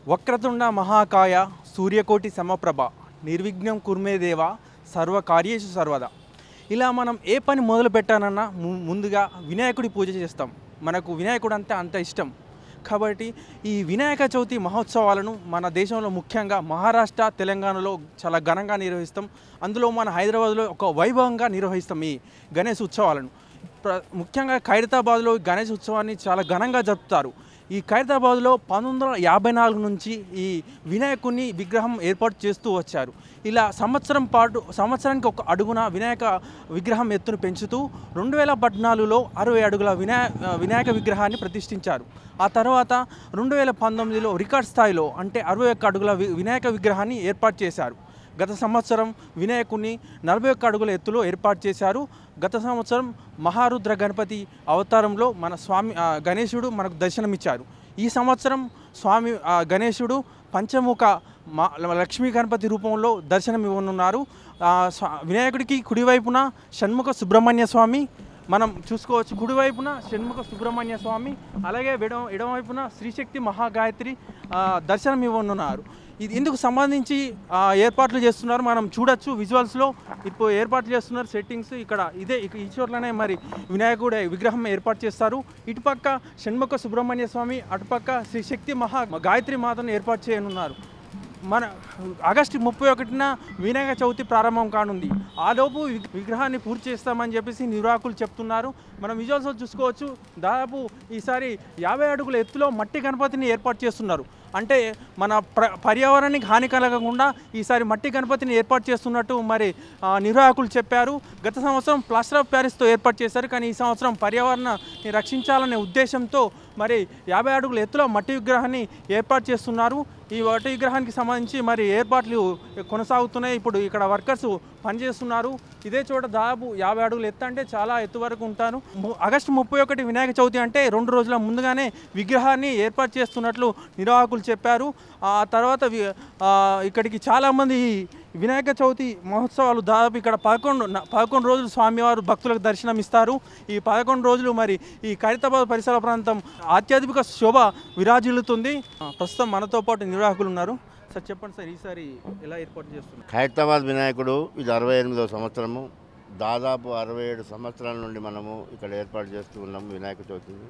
వక్రతుండ మహాకాయ సూర్యకోటి సమప్రభ నిర్విఘ్నం కుర్మే దేవ సర్వకార్యేషు సర్వదా ఇలా మనం ఏ పని మొదలు పెట్టానన్నా ము- ముందుగా వినాయకుడి పూజ చేస్తాం మనకు వినాయకుడు అంటే అంత ఇష్టం కాబట్టి ఈ వినాయక చవితి మహోత్సవాలను మన దేశంలో ముఖ్యంగా మహారాష్ట్ర తెలంగాణలో చాలా ఘనంగా నిర్వహిస్తాం అందులో మన హైదరాబాద్లో ఒక వైభవంగా నిర్వహిస్తాం ఈ గణేష్ ఉత్సవాలను ప్ర ముఖ్యంగా ఖైరతాబాద్లో ఈ గణేష్ ఉత్సవాన్ని చాలా ఘనంగా జరుపుతారు ఈ ఖైరతాబాద్లో పంతొమ్మిది వందల యాభై నాలుగు నుంచి ఈ వినాయకుని విగ్రహం ఏర్పాటు చేస్తూ వచ్చారు ఇలా సంవత్సరం పాటు సంవత్సరానికి ఒక అడుగున వినాయక విగ్రహం ఎత్తును పెంచుతూ రెండు వేల పద్నాలుగులో అరవై అడుగుల వినాయ వినాయక విగ్రహాన్ని ప్రతిష్ఠించారు ఆ తర్వాత రెండు వేల పంతొమ్మిదిలో రికార్డ్ స్థాయిలో అంటే అరవై ఒక్క అడుగుల వి- వినాయక విగ్రహాన్ని ఏర్పాటు చేశారు గత సంవత్సరం వినాయకుని నలభై ఒక్క అడుగుల ఎత్తులో ఏర్పాటు చేశారు గత సంవత్సరం మహారుద్ర గణపతి అవతారంలో మన స్వామి ఆ, గణేశుడు మనకు దర్శనమిచ్చారు ఈ సంవత్సరం స్వామి ఆ, గణేశుడు పంచముఖ మా లక్ష్మీ గణపతి రూపంలో దర్శనం ఇవ్వనున్నారు ఆ, స్వా- వినాయకుడికి కుడివైపున షణ్ముఖ సుబ్రహ్మణ్య స్వామి మనం చూసుకోవచ్చు కుడివైపున షణ్ముఖ సుబ్రహ్మణ్య స్వామి అలాగే ఎడమ ఎడమవైపున శ్రీశక్తి మహాగాయత్రి ఆ, దర్శనం ఇవ్వనున్నారు ఇది ఇందుకు సంబంధించి ఆ, ఏర్పాట్లు చేస్తున్నారు మనం చూడొచ్చు విజువల్స్లో ఇప్పుడు ఏర్పాట్లు చేస్తున్నారు సెట్టింగ్స్ ఇక్కడ ఇదే ఇక ఈ చోట్లనే మరి వినాయకుడి విగ్రహం ఏర్పాటు చేస్తారు ఇటుపక్క షణ్ముఖ సుబ్రహ్మణ్య స్వామి అటుపక్క శ్రీశక్తి మహా గాయత్రి మాతను ఏర్పాటు చేయనున్నారు మన ఆగస్టు ముప్పై ఒకటిన వినాయక చవితి ప్రారంభం కానుంది ఆలోపు వి- విగ్రహాన్ని పూర్తి చేస్తామని చెప్పేసి నిర్వాహకులు చెప్తున్నారు మనం విజువల్స్ చూసుకోవచ్చు దాదాపు ఈసారి యాభై అడుగుల ఎత్తులో మట్టి గణపతిని ఏర్పాటు చేస్తున్నారు అంటే మన ప్ర పర్యావరణానికి హాని కలగకుండా ఈసారి మట్టి గణపతిని ఏర్పాటు చేస్తున్నట్టు మరి ఆ, నిర్వాహకులు చెప్పారు గత సంవత్సరం ప్లాస్టర్ ఆఫ్ ప్యారిస్తో ఏర్పాటు చేశారు కానీ ఈ సంవత్సరం పర్యావరణాన్ని రక్షించాలనే ఉద్దేశంతో మరి యాభై అడుగుల ఎత్తులో మట్టి విగ్రహాన్ని ఏర్పాటు చేస్తున్నారు ఈ మట్టి విగ్రహానికి సంబంధించి మరి ఏర్పాట్లు కొనసాగుతున్నాయి ఇప్పుడు ఇక్కడ వర్కర్స్ పనిచేస్తున్నారు ఇదే చోట దాదాపు యాభై అడుగులు ఎత్తు అంటే చాలా ఎత్తు వరకు ఉంటారు ము- ఆగస్టు ముప్పై ఒకటి వినాయక చవితి అంటే రెండు రోజుల ముందుగానే విగ్రహాన్ని ఏర్పాటు చేస్తున్నట్లు నిర్వాహకులు చెప్పారు ఆ తర్వాత వి- ఆ, ఇక్కడికి చాలామంది ఈ వినాయక చవితి మహోత్సవాలు దాదాపు ఇక్కడ పదకొండు న- పదకొండు రోజులు స్వామివారు భక్తులకు దర్శనం ఇస్తారు ఈ పదకొండు రోజులు మరి ఈ ఖైరతాబాద్ పరిసర ప్రాంతం ఆధ్యాత్మిక శోభ విరాజిల్లుతుంది ఆ, ప్రస్తుతం మనతో పాటు నిర్వాహకులు ఉన్నారు సార్ చెప్పండి సార్ ఈసారి ఎలా ఏర్పాటు చేస్తున్నారు ఖైరతాబాద్ వినాయకుడు ఇది అరవై ఎనిమిదవ సంవత్సరము దాదాపు అరవై ఏడు సంవత్సరాల నుండి మనము ఇక్కడ ఏర్పాటు చేస్తూ ఉన్నాము వినాయక చవితిని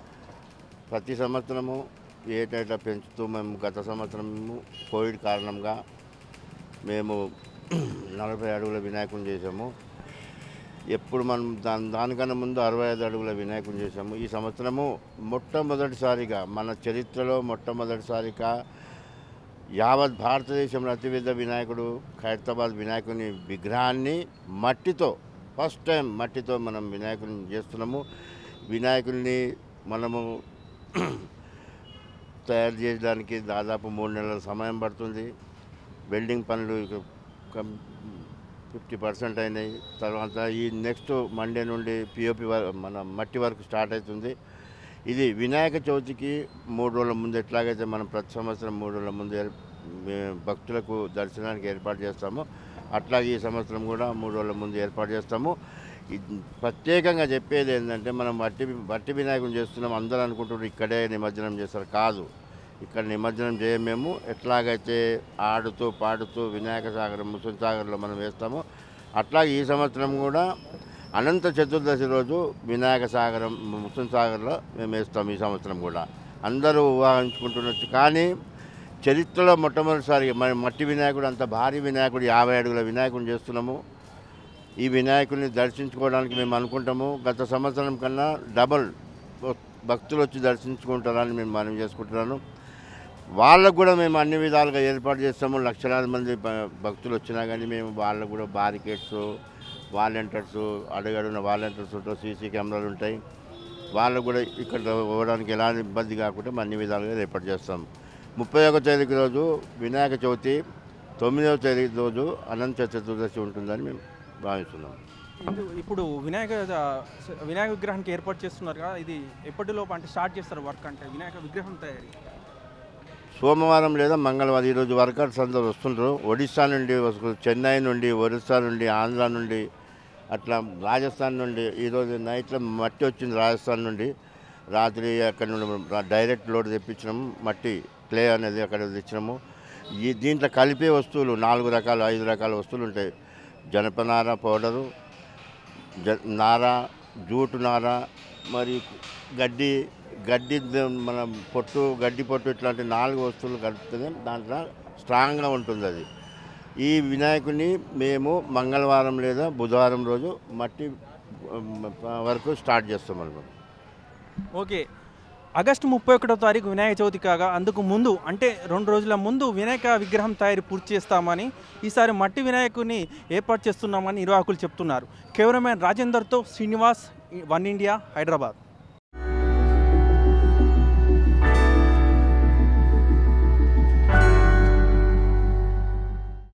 ప్రతి సంవత్సరము ఏటేటా పెంచుతూ మేము గత సంవత్సరము కోవిడ్ కారణంగా మేము నలభై అడుగుల వినాయకుని చేసాము ఎప్పుడు మనం దాని దానికన్నా ముందు అరవై ఐదు అడుగుల వినాయకుని చేసాము ఈ సంవత్సరము మొట్టమొదటిసారిగా మన చరిత్రలో మొట్టమొదటిసారిగా యావత్ భారతదేశంలో అతిపెద్ద వినాయకుడు ఖైరతాబాద్ వినాయకుని విగ్రహాన్ని మట్టితో ఫస్ట్ టైం మట్టితో మనం వినాయకుని చేస్తున్నాము వినాయకుడిని మనము తయారు చేయడానికి దాదాపు మూడు నెలల సమయం పడుతుంది వెల్డింగ్ పనులు ఫిఫ్టీ పర్సెంట్ అయినాయి తర్వాత ఈ నెక్స్ట్ మండే నుండి పిఓపి మన మట్టి వర్క్ స్టార్ట్ అవుతుంది ఇది వినాయక చవితికి మూడు రోజుల ముందు ఎట్లాగైతే మనం ప్రతి సంవత్సరం మూడు రోజుల ముందు ఏర్- మే- భక్తులకు దర్శనానికి ఏర్పాటు చేస్తామో అట్లాగే ఈ సంవత్సరం కూడా మూడు రోజుల ముందు ఏర్పాటు చేస్తాము ఇది ప్రత్యేకంగా చెప్పేది ఏంటంటే మనం మట్టి మట్టి వినాయకుని చేస్తున్నాం అందరూ అనుకుంటున్నారు ఇక్కడే నిమజ్జనం చేస్తారు కాదు ఇక్కడ నిమజ్జనం చేయం మేము ఎట్లాగైతే ఆడుతూ పాడుతూ వినాయక సాగరం ముసలి సాగర్లో మనం వేస్తామో అట్లాగే ఈ సంవత్సరం కూడా అనంత చతుర్దశి రోజు వినాయక సాగరం ముసలి సాగర్లో మేము వేస్తాం ఈ సంవత్సరం కూడా అందరూ ఊహించుకుంటుండొచ్చు కానీ చరిత్రలో మొట్టమొదటిసారిగా మన మట్టి వినాయకుడు అంత భారీ వినాయకుడు యాభై అడుగుల వినాయకుడిని చేస్తున్నాము ఈ వినాయకుడిని దర్శించుకోవడానికి మేము అనుకుంటాము గత సంవత్సరం కన్నా డబల్ భక్తులు వచ్చి దర్శించుకుంటారని మేము మనం చేసుకుంటున్నాను వాళ్ళకు కూడా మేము అన్ని విధాలుగా ఏర్పాటు చేస్తాము లక్షలాది మంది భ- భక్తులు వచ్చినా కానీ మేము వాళ్ళకు కూడా బారికేడ్స్ వాలంటీర్స్ అడుగడున్న వాలంటీర్స్ ఉంటారు సీసీ కెమెరాలు ఉంటాయి వాళ్ళకు కూడా ఇక్కడ పోవడానికి ఎలాంటి ఇబ్బంది కాకుండా మేము అన్ని విధాలుగా ఏర్పాటు చేస్తాం ముప్పై ఒక తేదీ రోజు వినాయక చవితి తొమ్మిదవ తేదీ రోజు అనంత చతుర్దశి ఉంటుందని మేము భావిస్తున్నాం ఇందు- ఇప్పుడు వినాయక ఆ, వినాయక విగ్రహానికి ఏర్పాటు చేస్తున్నారు కదా ఇది ఎప్పటిలోపు అంటే స్టార్ట్ చేస్తారు వర్క్ అంటే వినాయక విగ్రహం తయారీ సోమవారం లేదా మంగళవారం ఈరోజు వర్కర్స్ అందరూ వస్తుంటారు ఒడిస్సా నుండి వస్తు- చెన్నై నుండి ఒరిస్సా నుండి ఆంధ్ర నుండి అట్లా రాజస్థాన్ నుండి ఈరోజు నైట్లో మట్టి వచ్చింది రాజస్థాన్ నుండి రాత్రి అక్కడ నుండి రా- డైరెక్ట్ లోడ్ తెప్పించినాం మట్టి క్లే అనేది అక్కడ తెచ్చినాము ఈ దీంట్లో కలిపే వస్తువులు నాలుగు రకాలు ఐదు రకాల వస్తువులు ఉంటాయి జనపనార పౌడరు జ నార జూటు నార మరి గడ్డి గడ్డి ద- మన పొట్టు గడ్డి పొట్టు ఇట్లాంటి నాలుగు వస్తువులు కలిపితే దాంట్లో స్ట్రాంగ్గా ఉంటుంది అది ఈ వినాయకుడిని మేము మంగళవారం లేదా బుధవారం రోజు మట్టి ఉమ్, వరకు స్టార్ట్ చేస్తాం అన్నమాట ఓకే ఆగస్టు ముప్పై ఒకటో తారీఖు వినాయక చవితి కాగా అందుకు ముందు అంటే రెండు రోజుల ముందు వినాయక విగ్రహం తయారీ పూర్తి చేస్తామని ఈసారి మట్టి వినాయకుడిని ఏర్పాటు చేస్తున్నామని నిర్వాహకులు చెప్తున్నారు కెమెరామెన్ రాజేందర్తో శ్రీనివాస్ వన్ ఇండియా హైదరాబాద్